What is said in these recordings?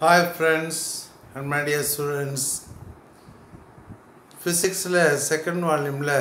hi friends and my dear students ஃபிசிக்ஸில் second வால்யூமில்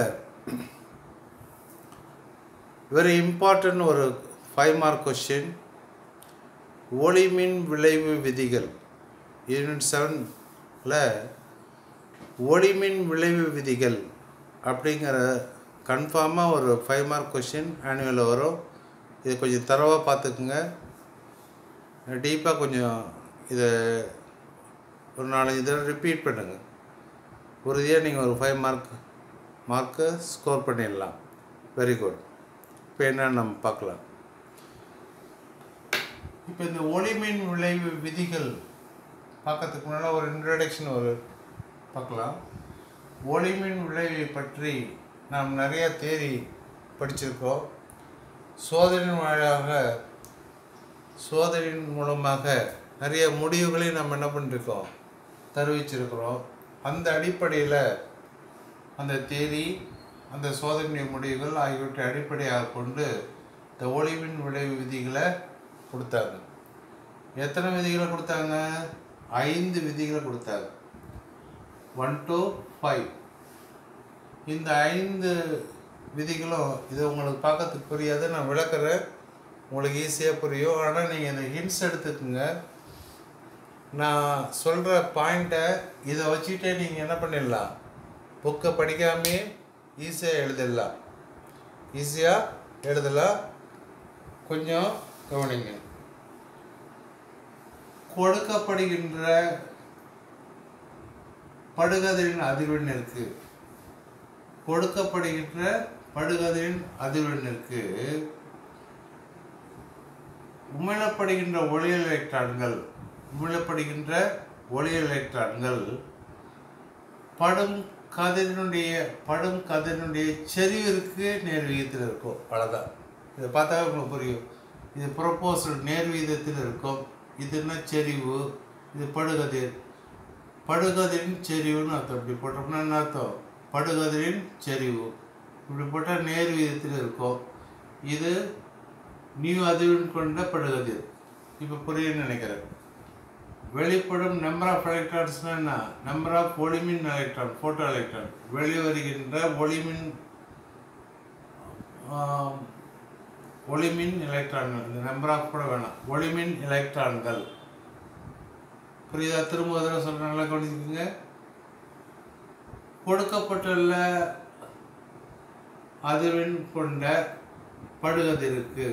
very important ஒரு ஃபைவ் மார்க் கொஷின் ஒளிமின் விளைவு விதிகள் யூனிட் செவனில் ஒளிமின் விளைவு விதிகள் அப்படிங்கிற கன்ஃபார்மாக ஒரு ஃபைவ் மார்க் கொஷின் ஆனுவலில் வரும் இது கொஞ்சம் தரவாக பார்த்துக்குங்க டீப்பாக கொஞ்சம் இதை ஒரு நாலஞ்சு தடவை ரிப்பீட் பண்ணுங்கள் உறுதியாக நீங்கள் ஒரு ஃபைவ் மார்க் மார்க்கு ஸ்கோர் பண்ணிடலாம் வெரி குட் இப்போ என்னன்னு நம்ம பார்க்கலாம் இப்போ இந்த ஒளிமின் விளைவு விதிகள் பார்க்கறதுக்கு முன்னால் ஒரு இன்ட்ரடக்ஷன் ஒரு பார்க்கலாம் ஒளிமின் விளைவை பற்றி நாம் நிறைய தேதி படிச்சிருக்கோம் சோதனை வழியாக சோதனையின் மூலமாக நிறைய முடிவுகளை நம்ம என்ன பண்ணிருக்கோம் தெரிவிச்சிருக்கிறோம் அந்த அடிப்படையில் அந்த தேதி அந்த சோதனை முடிவுகள் ஆகியவற்றை அடிப்படையாக கொண்டு இந்த ஒளிவின் விளைவு விதிகளை கொடுத்தாங்க எத்தனை விதிகளை கொடுத்தாங்க ஐந்து விதிகளை கொடுத்தாங்க ஒன் டூ ஃபைவ் இந்த ஐந்து விதிகளும் இது உங்களுக்கு பார்க்கறதுக்கு புரியாது நான் விளக்குறேன் உங்களுக்கு ஈஸியாக புரியும் ஆனால் நீங்கள் இந்த ஹிண்ட்ஸ் எடுத்துக்கோங்க நான் சொல்கிற பாயிண்ட்டை இதை வச்சுட்டே நீங்கள் என்ன பண்ணிடலாம் புக்கை படிக்காமே ஈஸியாக எழுதிடலாம் ஈஸியாக எழுதலாம் கொஞ்சம் கவனிங்க கொடுக்கப்படுகின்ற படுகதிரின் அதிர்வெண்ணிற்கு கொடுக்கப்படுகின்ற படுகதிரின் அதிர்வெண்ணிற்கு உமிழப்படுகின்ற ஒளி எலக்ட்ரான்கள் உமிழப்படுகின்ற ஒளி எலக்ட்ரான்கள் படும் கதிரினுடைய படும் கதிரினுடைய செறிவிற்கு நேர் விகிதத்தில் இருக்கும் அவ்வளோதான் இதை பார்த்தா உங்களுக்கு புரியும் இது ப்ரொப்போசல் நேர் விகிதத்தில் இருக்கும் இதுன்னா செறிவு இது படுகதிர் படுகதிரின் செறிவுன்னு அர்த்தம் இப்படி போட்டோம்னா என்ன அர்த்தம் படுகதிரின் செறிவு இப்படி போட்டால் நேர் விகிதத்தில் இருக்கும் இது நியூ அதிர்வெண் கொண்ட படுகதிர் இப்போ புரியுன்னு நினைக்கிறேன் வெளிப்படும் நம்பர் ஆஃப் எலக்ட்ரான்ஸ்னா என்ன நம்பர் ஆஃப் ஒளிமின் எலக்ட்ரான் ஃபோட்டோ எலக்ட்ரான் வெளிவருகின்ற ஒளிமின் ஆம், ஒளிமின் எலக்ட்ரான்கள் இந்த நம்பர் ஆஃப் கூட வேணாம் ஒளிமின் எலக்ட்ரான்கள் புரியுதா திரும்ப ஒரு தடவை சொல்கிறேன் நல்லா கவனிச்சுக்கோங்க கொடுக்கப்பட்டுள்ள அதிர்வெண் கொண்ட படுகதிருக்கு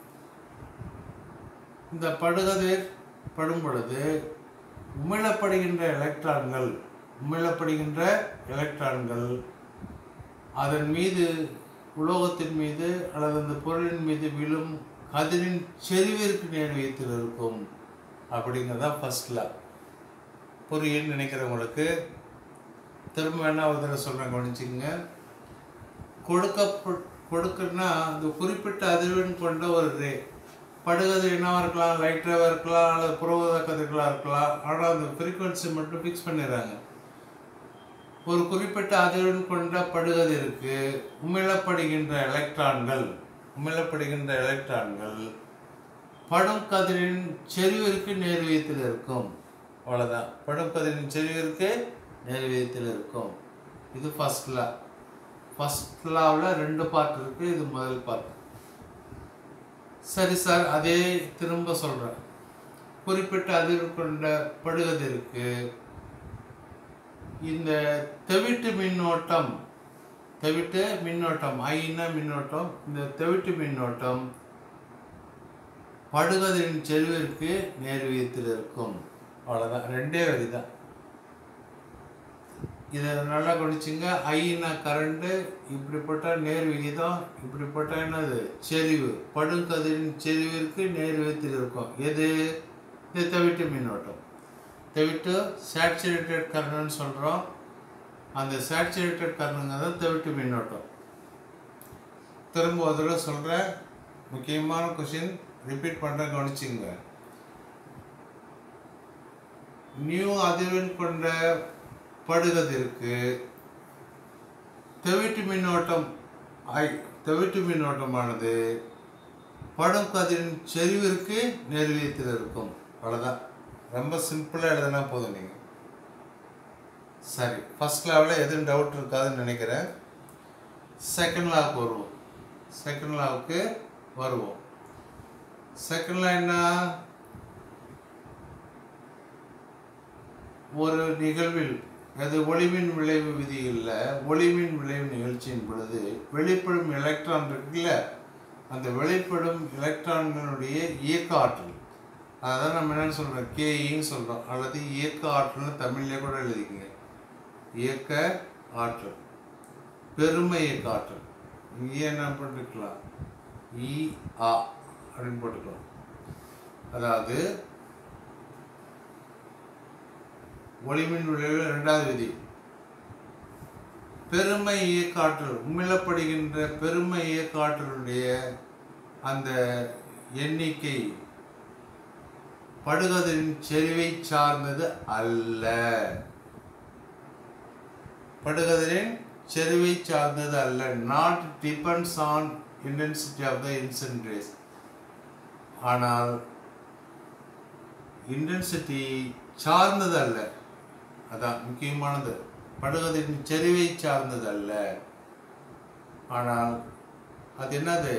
இந்த படுகதிர் படும் பொழுது உமிழப்படுகின்ற எலக்ட்ரான்கள் உமிழப்படுகின்ற எலக்ட்ரான்கள் அதன் மீது உலோகத்தின் மீது அல்லது அந்த பொருளின் மீது விழும் கதிரின் செறிவிற்கு நேர்வியத்தில் இருக்கும் அப்படிங்கிறதா ஃபர்ஸ்ட் லா புரியுன்னு நினைக்கிறவங்களுக்கு திரும்ப வேணா ஒரு தடவை சொல்கிறேன் கவனிச்சுங்க கொடுக்க கொடுக்குன்னா அந்த குறிப்பிட்ட அதிர்வெண் கொண்ட ஒரு ரே படுகதிர் என்னவாக இருக்கலாம் லைட்டாக இருக்கலாம் அல்லது புறவத கதிர்களாக இருக்கலாம் ஆனால் அந்த ஃப்ரீக்குவன்சி மட்டும் ஃபிக்ஸ் பண்ணிடுறாங்க ஒரு குறிப்பிட்ட அதிர்வெண் கொண்ட படுகதிருக்கு உமிழப்படுகின்ற எலக்ட்ரான்கள் உமிழப்படுகின்ற எலக்ட்ரான்கள் படும் கதிரின் செறிவிற்கு நேர்வியத்தில் இருக்கும் அவ்வளோதான் படும் கதிரின் செறிவிற்கு நேர்வியத்தில் இருக்கும் இது ஃபர்ஸ்ட் லா ஃபர்ஸ்ட் லாவில் ரெண்டு பார்ட் இருக்குது இது முதல் பார்ட் சரி சார் அதே திரும்ப சொல்கிறேன் குறிப்பிட்ட அதிர்வு கொண்ட படுகதிருக்கு இந்த தெவிட்டு மின்னோட்டம் தெவிட்டு மின்னோட்டம் ஐன்னா மின்னோட்டம் இந்த தெவிட்டு மின்னோட்டம் படுகதிரின் செல்விற்கு நேர்வியத்தில் இருக்கும் அவ்வளோதான் ரெண்டே வரி தான் இதை நல்லா கவனிச்சுங்க ஐனா கரண்ட்டு இப்படிப்பட்ட நேர் விகிதம் இப்படிப்பட்ட என்னது செறிவு படுகதிரின் செறிவிற்கு நேர் விகிதத்தில் இருக்கும் எது இது தவிட்டு மின்னோட்டம் தவிட்டு சேச்சுரேட்டட் கரண்ட்னு சொல்கிறோம் அந்த சேச்சுரேட்டட் கரண்ட்ங்க தான் தவிட்டு மின்னோட்டம் திரும்ப ஒரு தடவை சொல்கிறேன் முக்கியமான கொஷின் ரிப்பீட் பண்ணுறேன் கவனிச்சுங்க நியூ அதிர்வெண் கொண்ட படுகதிருக்கு தெவிட்டு மின்னோட்டம் ஐ தெவிட்டு மின்னோட்டமானது படும் கதிரின் செறிவிற்கு நேர்வியத்தில் இருக்கும் அவ்வளோதான் ரொம்ப சிம்பிளாக எழுதினா போதும் நீங்கள் சரி ஃபர்ஸ்ட் லாவில் எதுவும் டவுட் இருக்காதுன்னு நினைக்கிறேன் செகண்ட் லாவுக்கு வருவோம் செகண்ட் லாவுக்கு வருவோம் செகண்ட் லா என்ன ஒரு நிகழ்வில் அது ஒளிமின் விளைவு விதிகளில் ஒளிமின் விளைவு நிகழ்ச்சியின் பொழுது வெளிப்படும் எலக்ட்ரான் இருக்குல்ல அந்த வெளிப்படும் எலக்ட்ரான்களுடைய இயக்க ஆற்றல் அதான் நம்ம என்னன்னு சொல்கிறோம் கேஇன்னு சொல்கிறோம் அல்லது இயக்க ஆற்றல்னு தமிழ்லேயே கூட எழுதிக்கங்க இயக்க ஆற்றல் பெருமை இயக்க ஆற்றல் இங்கே என்ன போட்டுக்கலாம் இ ஆ அப்படின்னு போட்டுக்கலாம் அதாவது ஒளிமின் விளைவில் இரண்டாவது விதி பெருமை இயக்காற்றல் உமிழப்படுகின்ற பெருமை இயக்காற்றலுடைய அந்த எண்ணிக்கை படுகதிரின் செறிவை சார்ந்தது அல்ல படுகதிரின் செறிவை சார்ந்தது அல்ல not depends on intensity of the incident rays ஆனால் இன்டென்சிட்டி சார்ந்தது அல்ல அதான் முக்கியமானது படுகதிரின் செறிவை சார்ந்தது அல்ல ஆனால் அது என்னது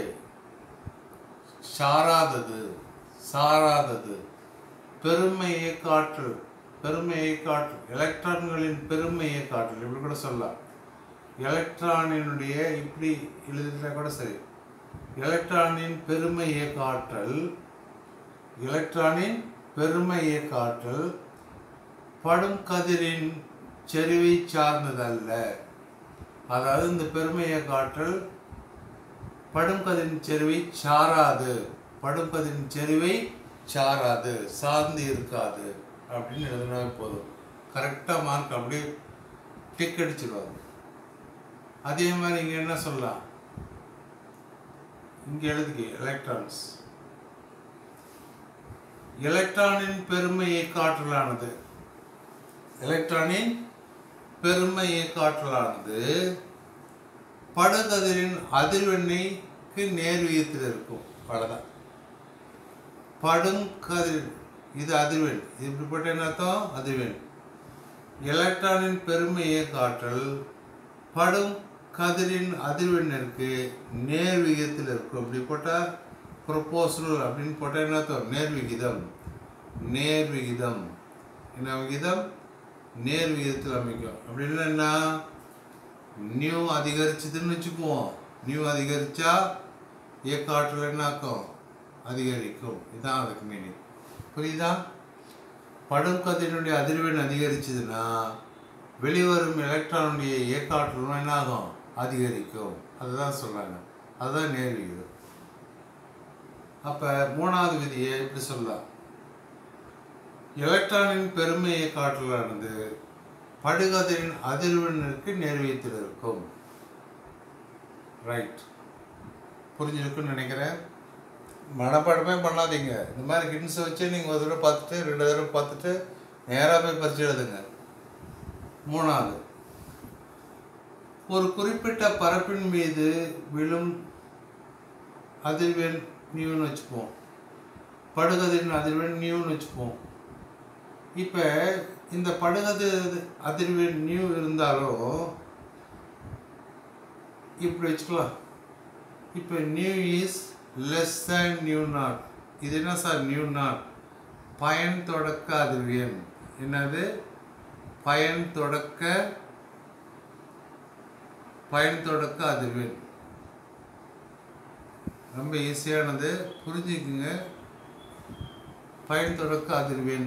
சாராதது சாராதது பெருமை இயக்காற்றல் பெருமை இயக்காற்றல் எலக்ட்ரான்களின் பெருமை இயக்காற்றல் இப்படி கூட சொல்லலாம் எலக்ட்ரானினுடைய இப்படி எழுதிட்டா கூட சரி எலக்ட்ரானின் பெருமை இயக்காற்றல் எலக்ட்ரானின் பெருமை இயக்காற்றல் படும் கதிரின் செறிவை சார்ந்ததல்ல அதாவது இந்த பெருமை இயக்காற்றல் படும் கதிரின் செறிவை சாராது படும் கதிரின் செறிவை சாராது சார்ந்து இருக்காது அப்படின்னு எழுதினா போதும் கரெக்டாக மார்க் அப்படியே டிக் அடிச்சிடுவாங்க அதே மாதிரி இங்கே என்ன சொல்லலாம் இங்கே எழுதுக்கு எலக்ட்ரான்ஸ் எலக்ட்ரானின் பெருமை இயக்காற்றலானது எலக்ட்ரானின் பெருமை இயக்காற்றலானது படுகதிரின் அதிர்வெண்ணைக்கு நேர் விகிதத்தில் இருக்கும் அவ்வளோதான் படும் கதிர் இது அதிர்வெண் இது இப்படிப்பட்ட என்ன அர்த்தம் அதிர்வெண் எலக்ட்ரானின் பெருமை இயக்காற்றல் படும் கதிரின் அதிர்வெண்ணிற்கு நேர் விகிதத்தில் இருக்கும் அப்படி போட்டால் ப்ரொபோசனல் அப்படின்னு போட்டால் என்ன அர்த்தம் நேர் விகிதம் நேர் விகிதம் என்ன விகிதம் நேர் விகிதத்தில் அமைக்கும் அப்படின்னா என்ன நியூ அதிகரிச்சதுன்னு வச்சுக்குவோம் நியூ அதிகரிச்சா இயக்காற்றல் என்ன ஆக்கும் அதிகரிக்கும் இதுதான் அதுக்கு மீனிங் புரியுதா படும் கதிரினுடைய அதிர்வெண் அதிகரிச்சதுன்னா வெளிவரும் எலக்ட்ரானுடைய இயக்காற்றலும் என்ன ஆகும் அதிகரிக்கும் அதுதான் சொல்கிறாங்க அதுதான் நேர் விகிதம் அப்போ மூணாவது விதியை எப்படி சொல்லலாம் எலக்ட்ரானின் பெருமை இயக்காற்றலானது படுகதிரின் அதிர்வெண்ணிற்கு நேர்வியத்தில் இருக்கும் ரைட் புரிஞ்சிருக்குன்னு நினைக்கிறேன் மனப்பாடமே பண்ணாதீங்க இந்த மாதிரி ஹிண்ட்ஸை வச்சு நீங்கள் ஒரு தடவை பார்த்துட்டு ரெண்டு தடவை பார்த்துட்டு நேராக போய் பரிச்சு எழுதுங்க மூணாவது ஒரு குறிப்பிட்ட பரப்பின் மீது விழும் அதிர்வெண் நியூன்னு வச்சுப்போம் படுகதிரின் அதிர்வெண் நியூன்னு வச்சுப்போம் இப்போ இந்த படுகது அதிர்வெண் நியூ இருந்தாலும் இப்படி வச்சுக்கலாம் இப்போ nu is less than nu naught இது என்ன சார் நியூ நாட் பயன் தொடக்க அதிர்வெண் என்னது பயன் தொடக்க பயன் தொடக்க அதிர்வெண் ரொம்ப ஈஸியானது புரிஞ்சுக்குங்க பயன் தொடக்க அதிர்வெண்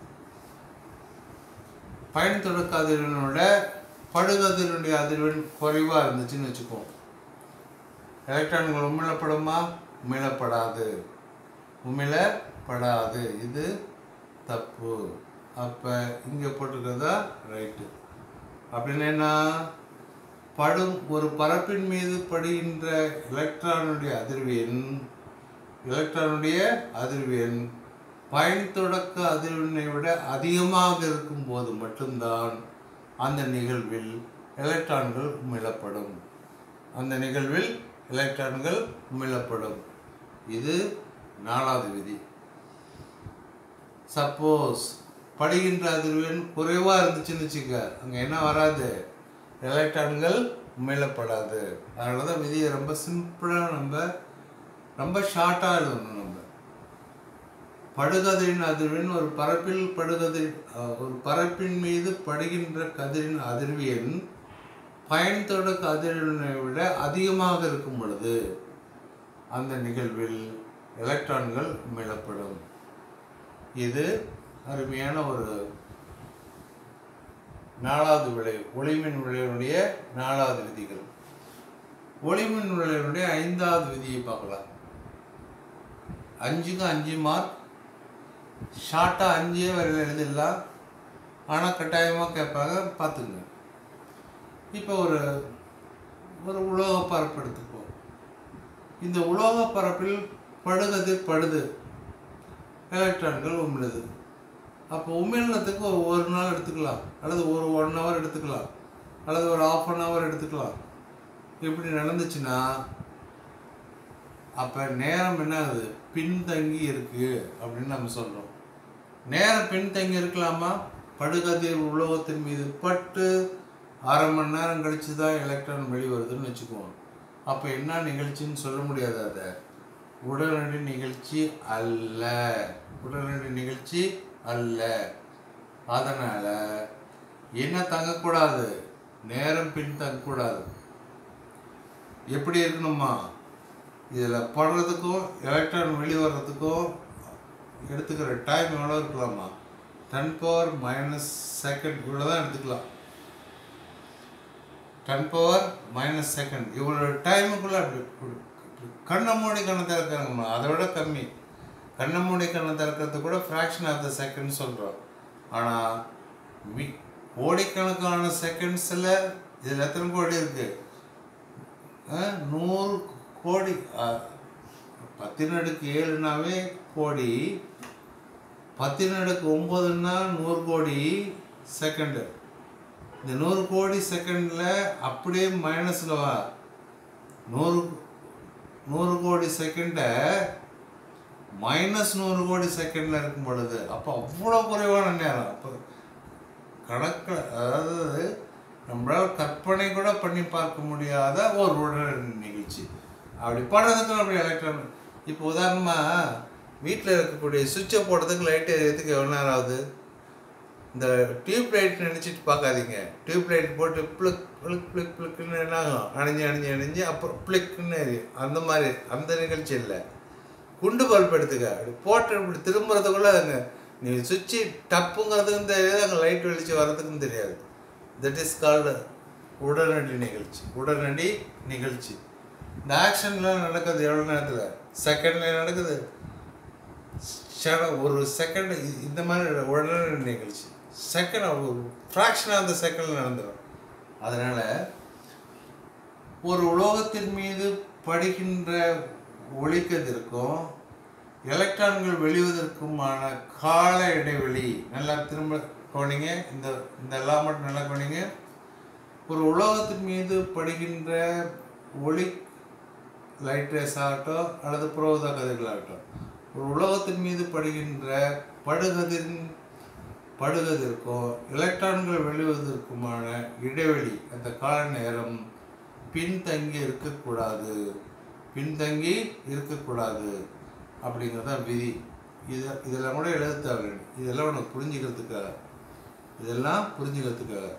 பயன் தொடக்க அதிர்வெண்ணோட படுகதிரனுடைய அதிர்வெண் குறைவாக இருந்துச்சுன்னு வச்சுக்கோம் எலக்ட்ரான்கள் உமிழப்படுமா உமிழப்படாது உமிழப்படாது இது தப்பு அப்போ இங்கே போட்டிருக்கிறதா ரைட்டு அப்படின்னு என்ன படும் ஒரு பரப்பின் மீது படுகின்ற எலக்ட்ரானுடைய அதிர்வெண் எலக்ட்ரானுடைய அதிர்வெண் பயன் தொடக்க அதிர்வெண்ணை விட அதிகமாக இருக்கும் போது மட்டும்தான் அந்த நிகழ்வில் எலக்ட்ரான்கள் உமிழப்படும் அந்த நிகழ்வில் எலக்ட்ரான்கள் உமிழப்படும் இது நாலாவது விதி சப்போஸ் படுகின்ற அதிர்வெண் குறைவாக இருந்துச்சுன்னு படுகின்ற அதிர்வெண் குறைவாக இருந்துச்சுன்னு வச்சுக்க அங்கே என்ன வராது எலக்ட்ரான்கள் உமிழப்படாது அதனால தான் விதியை ரொம்ப சிம்பிளாக நம்ம ரொம்ப ஷார்ட்டாக எழுதணும் நம்ம படுகதிரின் அதிர்வெண் ஒரு பரப்பில் படுகதிர் அஹ், ஒரு பரப்பின் மீது படுகின்ற கதிரின் அதிர்வெண் பயன்தொட கதிரினை விட அதிகமாக இருக்கும் பொழுது அந்த நிகழ்வில் எலக்ட்ரான்கள் உமிழப்படும் இது அருமையான ஒரு நாலாவது விளைவு ஒளிமின் விளைவுடைய நாலாவது விதிகள் ஒளிமின் விளைவுடைய ஐந்தாவது விதியை பார்க்கலாம் அஞ்சுக்கு அஞ்சு மார்க் ஷார்ட்டாக அஞ்சே வரையில் எழுதிடலாம் ஆனால் கட்டாயமாக கேட்பாங்க பார்த்துங்க இப்போ ஒரு ஒரு உலோக பரப்பு எடுத்துப்போம் இந்த உலோக பரப்பில் படுகதிர் படுது எலக்ட்ரான்கள் உமிழுது அப்போ உமிழ்னத்துக்கு ஒரு ஒரு நாள் எடுத்துக்கலாம் அல்லது ஒரு ஒன் ஹவர் எடுத்துக்கலாம் அல்லது ஒரு ஆஃப் அன் ஹவர் எடுத்துக்கலாம் இப்படி நடந்துச்சுன்னா அப்போ நேரம் என்ன ஆகுது பின்தங்கி இருக்கு அப்படின்னு நம்ம சொல்கிறோம் நேரம் பின்தங்கி இருக்கலாமா படுகதிர் உலோகத்தின் மீது பட்டு அரை மணி நேரம் கழிச்சு தான் எலக்ட்ரான் வெளிவருதுன்னு வச்சுக்குவோம் அப்போ என்ன நிகழ்ச்சின்னு சொல்ல முடியாது அதை உடனடி நிகழ்ச்சி அல்ல உடனடி நிகழ்ச்சி அல்ல அதனால் என்ன தங்கக்கூடாது நேரம் பின் தங்கக்கூடாது எப்படி இருக்கணுமா இதில் படுறதுக்கும் எலக்ட்ரான் வெளிவரத்துக்கும் எடுத்துக்கிற டைம் எவ்வளோ இருக்கலாமா டென் பவர் மைனஸ் செகண்ட் இவ்வளோ தான் எடுத்துக்கலாம் டென் பவர் மைனஸ் செகண்ட் இவ்வளோ டைமுக்குள்ளே அப்படி இப்படி- இப்படி கண்ணை மூடி கண்ணை திறக்கிறாங்கம்மா அதை விட கம்மி கண்ணை மூடி கண்ணை திறக்கிறது கூட ஃப்ராக்ஷன் ஆஃப் த செகண்ட் சொல்கிறோம் ஆனால் மி கோடிக்கணக்கான செகண்ட்ஸில் இதில் எத்தனை கோடி இருக்குது நூறு கோடி பத்தினடுக்கு ஏழுனாவே கோடி பத்தினடுக்கு ஒம்பதுன்னா நூறு கோடி செகண்டு இந்த நூறு கோடி செகண்டில் அப்படியே மைனஸில் வா நூறு நூறு கோடி செகண்டை மைனஸ் நூறு கோடி செகண்டில் இருக்கும் பொழுது அப்போ அவ்வளோ குறைவான நேரம் அப்போ கணக்கில் அதாவது நம்மளால் கற்பனை கூட பண்ணி பார்க்க முடியாத ஒரு உடனடி நிகழ்ச்சி அப்படி பண்ணுறதுக்கு அப்படி எலக்ட்ரான் இப்போ உதாரணமாக வீட்டில் இருக்கக்கூடிய சுவிட்சை போடுறதுக்கு லைட் எரியறதுக்கு எவ்வளோ நேரம் ஆகுது இந்த டியூப் லைட் நினச்சிட்டு பார்க்காதீங்க டியூப் லைட் போட்டு ப்ளிக் ப்ளிக் ப்ளிக் ப்ளிக்குன்னு என்ன ஆகும் அணிஞ்சு அணிஞ்சு அணிஞ்சு அப்புறம் ப்ளிக்குன்னு எரியும் அந்த மாதிரி அந்த நிகழ்ச்சி இல்லை குண்டு பல்ப் எடுத்துக்க அப்படி போட்டு இப்படி திரும்புறதுக்குள்ள அங்கே நீ சுவிட்சு டப்புங்கிறதுக்கும் தெரியாது அங்கே லைட் வெளிச்சு வர்றதுக்கும் தெரியாது தட் இஸ் கால்டு உடனடி நிகழ்ச்சி உடனடி நிகழ்ச்சி இந்த ஆக்ஷன்லாம் நடக்குது எவ்வளோ நேரத்தில் செகண்டில் நடக்குது ஷட- ஒரு செகண்ட் இந்த மாதிரி உடனடி நிகழ்ச்சி செகண்ட் ஒரு ஃப்ராக்ஷன் ஆஃப் த செகண்டில் நடந்துடும் அதனால் ஒரு உலோகத்தின் மீது படுகின்ற ஒளிக்கதிருக்கும் எலக்ட்ரான்கள் வெளிவதற்குமான கால இடைவெளி நல்லா திரும்ப கவனிங்க இந்த இந்த எல்லாம் மட்டும் நல்லா கவனிங்க ஒரு உலோகத்தின் மீது படுகின்ற ஒளி லைட் ரேஸ் ஆகட்டும் அல்லது புரோத கதிர்களாகட்டும் ஒரு உலோகத்தின் மீது படுகின்ற படுகதிரின் படுகதிற்கும் எலக்ட்ரான்கள் வெளிவதற்குமான இடைவெளி அந்த கால நேரம் பின்தங்கி இருக்கக்கூடாது பின்தங்கி இருக்கக்கூடாது அப்படிங்கிறது தான் விதி இதை இதெல்லாம் கூட எழுத தேவையில்லை இதெல்லாம் உனக்கு புரிஞ்சுக்கிறதுக்காக இதெல்லாம் புரிஞ்சுக்கிறதுக்காக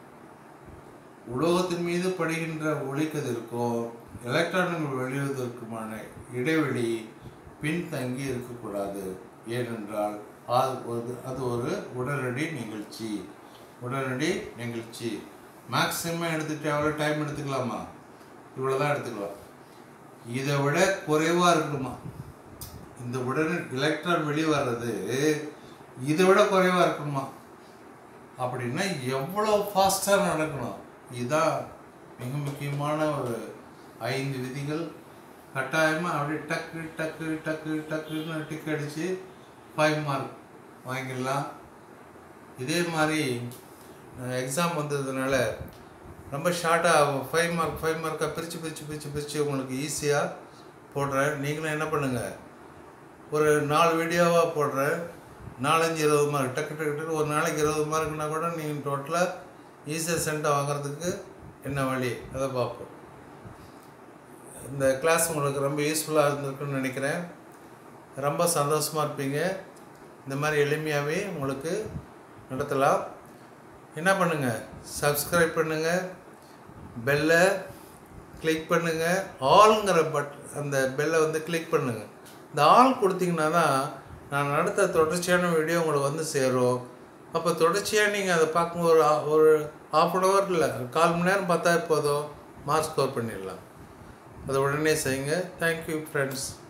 உலோகத்தின் மீது படுகின்ற ஒளிக்கதிருக்கும் எலக்ட்ரான்கள் வெளிவதற்குமான இடைவெளி பின்தங்கி இருக்கக்கூடாது ஏனென்றால் அது ஒரு அது ஒரு உடனடி நிகழ்ச்சி உடனடி நிகழ்ச்சி மேக்ஸிமம் எடுத்துட்டு எவ்வளோ டைம் எடுத்துக்கலாமா இவ்வளோ தான் எடுத்துக்கலாம் இதை விட குறைவாக இருக்கணுமா இந்த உடனே எலக்ட்ரான் வெளியே வர்றது இதை விட குறைவாக இருக்கணுமா அப்படின்னா எவ்வளோ ஃபாஸ்ட்டாக நடக்கணும் இதுதான் மிக முக்கியமான ஒரு ஐந்து விதிகள் கட்டாயமாக அப்படியே டக்கு டக்கு டக்கு டக்குன்னு டிக் அடித்து ஃபைவ் மார்க் வாங்கிடலாம் இதே மாதிரி எக்ஸாம் வந்ததுனால ரொம்ப ஷார்ட்டாக ஃபைவ் மார்க் ஃபைவ் மார்க்காக பிரித்து பிரித்து பிரித்து பிரித்து உங்களுக்கு ஈஸியாக போடுறேன் நீங்களும் என்ன பண்ணுங்கள் ஒரு நாலு வீடியோவாக போடுறேன் நாலஞ்சு இருபது மார்க் டக்கு டக்கு டக்கு ஒரு நாளைக்கு இருபது மார்க்குனா கூட நீங்கள் டோட்டலாக ஈஸியாக சென்டை வாங்குறதுக்கு என்ன வழி அதை பார்ப்போம் இந்த கிளாஸ் உங்களுக்கு ரொம்ப யூஸ்ஃபுல்லாக இருந்திருக்குன்னு நினைக்கிறேன் ரொம்ப சந்தோஷமாக இருப்பீங்க இந்த மாதிரி எளிமையாகவே உங்களுக்கு நடத்தலாம் என்ன பண்ணுங்கள் சப்ஸ்கிரைப் பண்ணுங்கள் பெல்லை கிளிக் பண்ணுங்கள் ஆல்ங்கிற பட் அந்த பெல்லை வந்து கிளிக் பண்ணுங்கள் இந்த ஆல் கொடுத்தீங்கன்னா தான் நான் நடத்த தொடர்ச்சியான வீடியோ உங்களுக்கு வந்து சேரும் அப்போ தொடர்ச்சியாக நீங்கள் அதை பார்க்கும்போது ஒரு ஆ- ஒரு ஆஃப் அன் ஹவர் இல்லை கால் மணி நேரம் பார்த்தா போதும் மார்க் ஸ்கோர் பண்ணிடலாம் அதை உடனே செய்யுங்க தேங்க்யூ ஃப்ரெண்ட்ஸ்